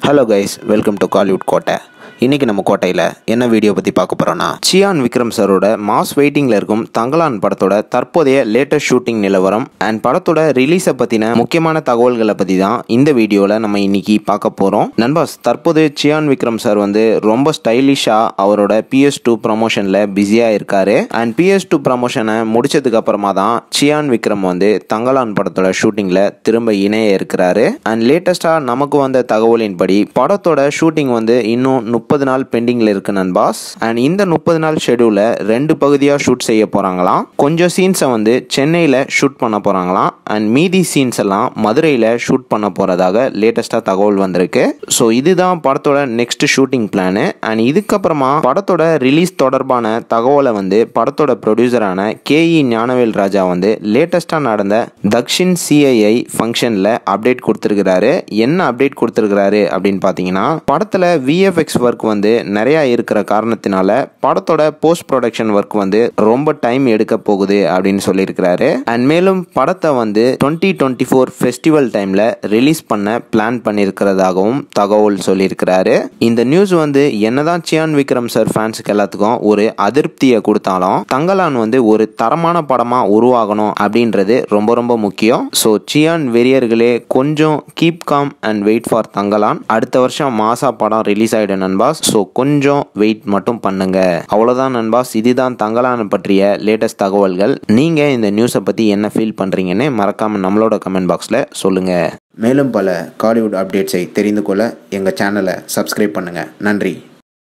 hello guys welcome to Kollywood கோட்டை இன்னைக்கு நம்ம கோட்டையில் என்ன வீடியோ பற்றி பார்க்க போகிறோன்னா சியான் விக்ரம் சாரோட மாஸ் வெயிட்டிங்கில் இருக்கும் தங்கலான் படத்தோட தற்போதைய லேட்டஸ்ட் ஷூட்டிங் நிலவரம் அண்ட் படத்தோட ரிலீஸை பற்றின முக்கியமான தகவல்களை பற்றி தான் இந்த வீடியோவில் நம்ம இன்னைக்கு பார்க்க போகிறோம் நண்பாஸ் தற்போது சியான் விக்ரம் சார் வந்து ரொம்ப ஸ்டைலிஷாக அவரோட பிஎஸ் டூ ப்ரமோஷனில் பிஸியாக இருக்காரு அண்ட் பிஎஸ் டூ ப்ரமோஷனை முடிச்சதுக்கு அப்புறமா தான் சியான் விக்ரம் வந்து தங்கலான் படத்தோட ஷூட்டிங்கில் திரும்ப இணைய இருக்கிறாரு அண்ட் லேட்டஸ்ட்டாக நமக்கு வந்த தகவலின்படி படத்தோட ஷூட்டிங் வந்து இன்னும் முப்பது நாள் பெண்டிங்கில் இருக்கு நண்பாஸ் அண்ட் இந்த முப்பது நாள் ஷெடியூலை ரெண்டு பகுதியாக ஷூட் செய்ய போகிறாங்களாம் கொஞ்சம் சீன்ஸை வந்து சென்னையில் ஷூட் பண்ண போகிறாங்களாம் அண்ட் மீதி சீன்ஸ் எல்லாம் மதுரையில் ஷூட் பண்ண போகிறதாக லேட்டஸ்ட்டாக தகவல் வந்திருக்கு ஸோ இதுதான் படத்தோட நெக்ஸ்ட் ஷூட்டிங் பிளானு அண்ட் இதுக்கப்புறமா படத்தோட ரிலீஸ் தொடர்பான தகவலை வந்து படத்தோட ப்ரொடியூசரான கேஇ ஞானவேல் ராஜா வந்து லேட்டஸ்ட்டாக நடந்த தக்ஷின் சிஐஐ ஃபங்க்ஷனில் அப்டேட் கொடுத்துருக்கிறாரு என்ன அப்டேட் கொடுத்துருக்கிறாரு அப்படின்னு பார்த்தீங்கன்னா படத்தில் விஎஃப்எக்ஸ் ஒர்க் வந்து நிறையா இருக்கிற காரணத்தினால படத்தோட போஸ்ட் ப்ரொடக்ஷன் ஒர்க் வந்து ரொம்ப டைம் எடுக்க போகுது அப்படின்னு சொல்லியிருக்கிறாரு அண்ட் மேலும் படத்தை வந்து டுவெண்ட்டி டுவெண்ட்டி ஃபோர் ஃபெஸ்டிவல் டைமில் ரிலீஸ் பண்ண பிளான் பண்ணியிருக்கிறதாகவும் தகவல் சொல்லியிருக்கிறாரு இந்த நியூஸ் வந்து என்னதான் சியான் விக்ரம் சார் ஃபேன்ஸுக்கு எல்லாத்துக்கும் ஒரு அதிருப்தியை கொடுத்தாலும் தங்கலான் வந்து ஒரு தரமான படமாக உருவாகணும் அப்படின்றது ரொம்ப ரொம்ப முக்கியம் ஸோ சியான் வெறியர்களே கொஞ்சம் keep calm and wait for Thangalaan அடுத்த வருஷம் மாசா படம் ரிலீஸ் ஆகிடும் நண்பாஸ் ஸோ கொஞ்சம் வெயிட் மட்டும் பண்ணுங்க அவ்வளோதான் நண்பாஸ் இதுதான் தங்கலான் பற்றிய லேட்டஸ்ட் தகவல்கள் நீங்கள் இந்த நியூஸை பற்றி என்ன ஃபீல் பண்ணுறீங்கன்னு மறக்காமல் நம்மளோட கமெண்ட் பாக்ஸில் சொல்லுங்கள் மேலும் பல காலிவுட் அப்டேட்ஸை தெரிந்து கொள்ள எங்கள் சேனலை சப்ஸ்கிரைப் பண்ணுங்கள் நன்றி